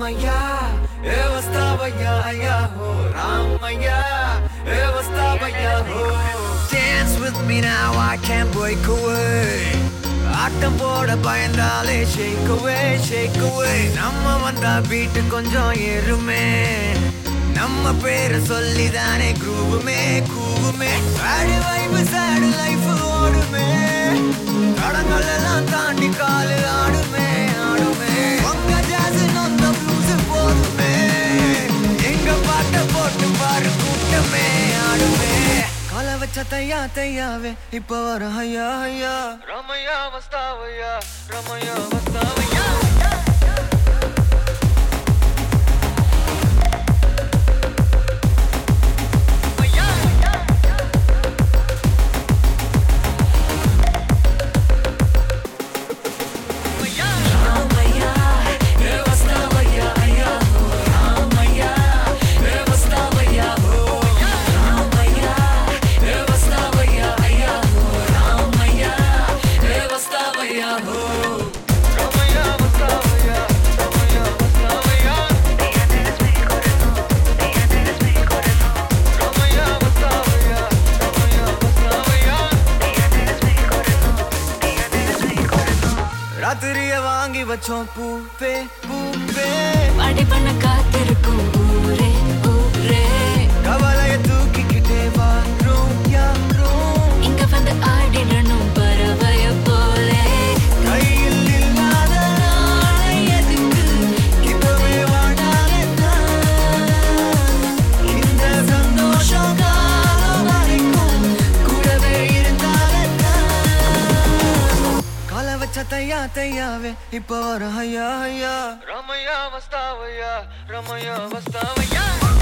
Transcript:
Ramaya, e vastavaya ya ho. Ramaya, e vastavaya ho. Dance with me now, I can't break away. ஆட்டம் போட பயந்தாலே ஷேக் அவே ஷேக் அவே நம்ம வந்தா beat கொஞ்சம் ஏறுமே நம்ம பேரை சொல்லி தானே குரூவுமே கூவுமே சாடு வைப்பு சாடு லைஃப் ஓடுமே தடங்கள் எல்லாம் தாண்டி காலு ஆடுமே ஆடுமே உங்க ஜாஸ் நொந்த ப்ளூஸ் போதுமே எங்க பாட்ட போட்டு பாரு கூட்டமே ஆடுமே கால வச்ச தையா தையாவே இப்ப வர ஐயா ஐயா ரமையா வஸ்தாவையா ரமையா வஸ்தாவையா ரமையா வஸ்தாவையா ரமையா வஸ்தாவையா ரமையா வஸ்தாவையா ரமையா வஸ்தாவையா ராத்திரிய வாங்கி வச்சோம் பூப்பே பூப்பே பாடி பண்ண காத்திருக்கும் ஊரே ஊரே கவலைய தூக்கிக்கிட்டே வாரோம் யாரோம் இங்க வந்து ஆடிடணும் பறவைய போலே கையில் இல்லாத நாளை எதுக்கு இப்பவே வாடாலே இந்த சந்தோஷம் காலம் வரைக்கும் கூடவே இருந்தாலே கால வச்ச தையா தையாவே இப்ப வர ஐயா ஐயா ரமையா வஸ்தாவையா ரமையா வஸ்தாவையா